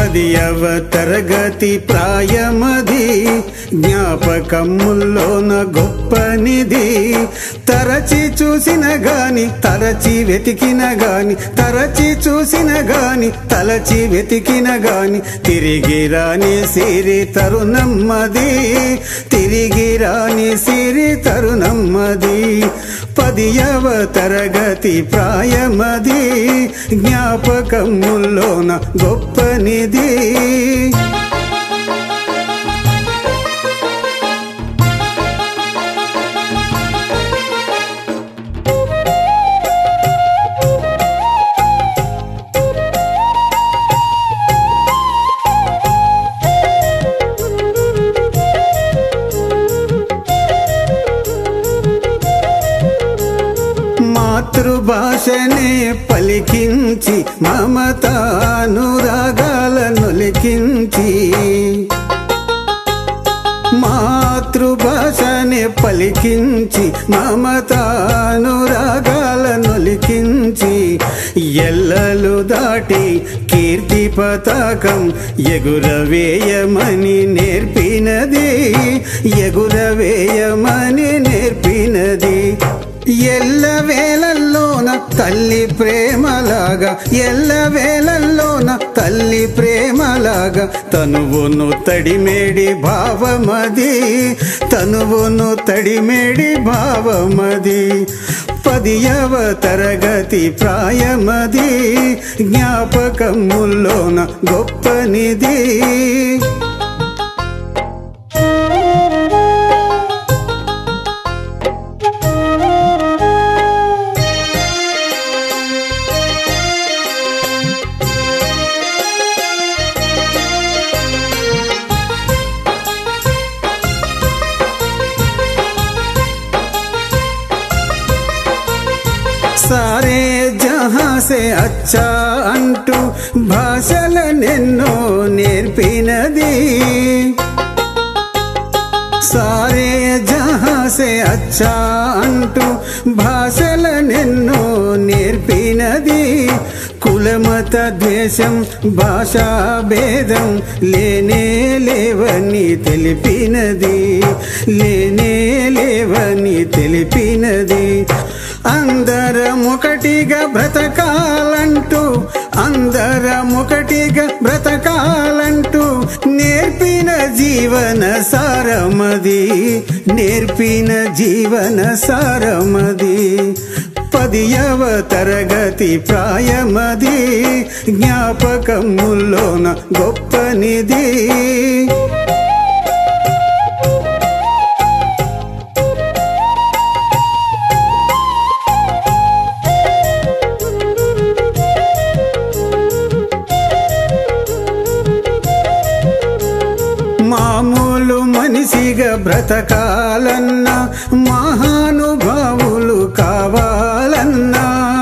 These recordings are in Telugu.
పదియవ తరగతి ప్రాయమది జ్ఞాపకముల్లోన గొప్ప నిధి తరచి చూసిన గాని తరచి వెతికిన గాని తరచి చూసిన గాని తలచి వెతికిన గాని తిరిగి రాని సిరి తరుణమ్మది తిరిగి రాని సిరి తరుణమ్మది పదియవ తరగతి ప్రాయమది జ్ఞాపకముల్లోన గొప్ప నిధి మాతృభాషనే పలికించి మమతానురాగాలను లిఖించి మాతృభాషనే పలికించి మమతానురాగాలను లిఖించి ఎల్లలు దాటి కీర్తి పతాకం ఎగురవేయమని నేర్పినది ఎగురవేయమని నేర్పినది ఎల్ల వేలల్లోన తల్లి ప్రేమలాగా ఎల్ల వేలల్లోన తల్లి ప్రేమలాగా తనువును తడిమేడి భావమది తనువును తడిమేడి భావమది పదియవ తరగతి ప్రాయమది జ్ఞాపకముల్లోన గొప్ప నిధి సారే జహా సే అచ్చా అంటూ భాషలనెన్నో నేర్పినది సారే జహా సే అచ్చా అంటూ భాషలనెన్నో నేర్పినది కులమత ద్వేషం భాషా భేదం లేనే లేవని తెలిపినది లేనే లేవని తెలిపినది అందరమొకటిగా బ్రతకాలంటూ అందరమొకటిగా బ్రతకాలంటూ నేర్పిన జీవన సారమది నేర్పిన జీవన సారమది పదియవ తరగతి ప్రాయమది జ్ఞాపకముల్లోన గొప్ప నిధి మామూలు మనిషిగా బ్రతకాలన్నా మహానుభావులు కావాలన్నా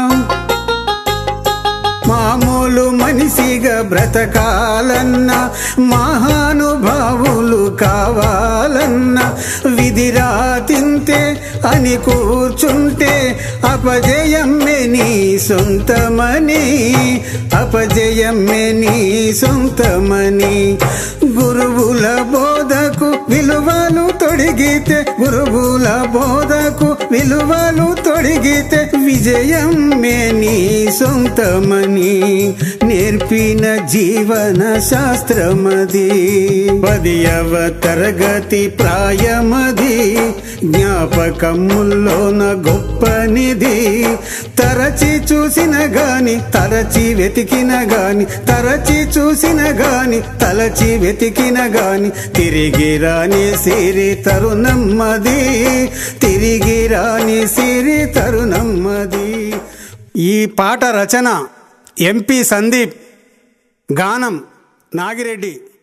మామూలు మనిషిగా బ్రతకాలన్నా మహానుభావులు కావాలన్నా విధిరా తింటే అని కూర్చుంటే అపజయమ్మే నీ సొంతమని అపజయమ్మే నీ సొంతమని గురువుల బోధకు విలువలు తొడిగితే గురువుల బోధకు విలువలు తొడిగితే విజయం మే నీ సొంతమని నేర్పిన జీవన శాస్త్రమది పదియవ తరగతి ప్రాయమది జ్ఞాపకముల్లోన గొప్ప నిధి తరచి చూసిన గాని తరచి వెతికిన గాని తరచి చూసిన గాని తలచి వెతికిన గాని తిరిగి రాని సిరి తరుణమ్మది తిరిగి రాని సిరి తరుణమ్మది ఈ పాట రచన ఎంపీ సందీప్ గానం నాగిరెడ్డి